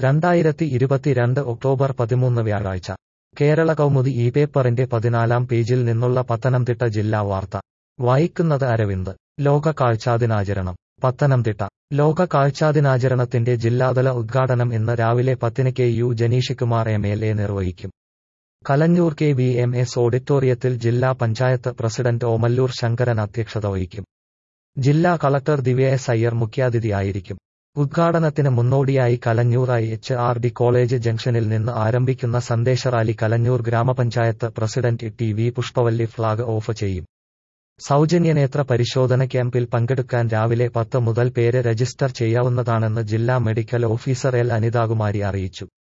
രണ്ടായിരത്തി ഇരുപത്തിരണ്ട് ഒക്ടോബർ പതിമൂന്ന് വ്യാഴാഴ്ച കേരള കൗമുദി ഈ പേപ്പറിന്റെ പതിനാലാം പേജിൽ നിന്നുള്ള പത്തനംതിട്ട ജില്ലാ വാർത്ത വായിക്കുന്നത് അരവിന്ദ് ലോക കാഴ്ചാദിനാചരണം പത്തനംതിട്ട ലോക കാഴ്ചാദിനാചരണത്തിന്റെ ജില്ലാതല ഉദ്ഘാടനം ഇന്ന് രാവിലെ പത്തിന് K U Janeeshkumar M L A നിർവഹിക്കും Kalanjoor K V M S ഓഡിറ്റോറിയത്തിൽ ജില്ലാ പഞ്ചായത്ത് പ്രസിഡന്റ് ഓമല്ലൂർ ശങ്കരൻ അധ്യക്ഷത വഹിക്കും ജില്ലാ കളക്ടർ ദിവ്യ എസ് അയ്യർ മുഖ്യാതിഥിയായിരിക്കും ഉദ്ഘാടനത്തിന് മുന്നോടിയായി Kalanjoor I H R D college ജംഗ്ഷനിൽ നിന്ന് ആരംഭിക്കുന്ന സന്ദേശ റാലി കലഞ്ഞൂർ ഗ്രാമപഞ്ചായത്ത് president T V Pushpavalli flag off ചെയ്യും സൗജന്യ നേത്ര പരിശോധന ക്യാമ്പിൽ പങ്കെടുക്കാൻ രാവിലെ പത്ത് മുതൽ പേര് രജിസ്റ്റർ ചെയ്യാവുന്നതാണെന്ന് ജില്ലാ മെഡിക്കൽ ഓഫീസർ എൽ അനിതാകുമാരി അറിയിച്ചു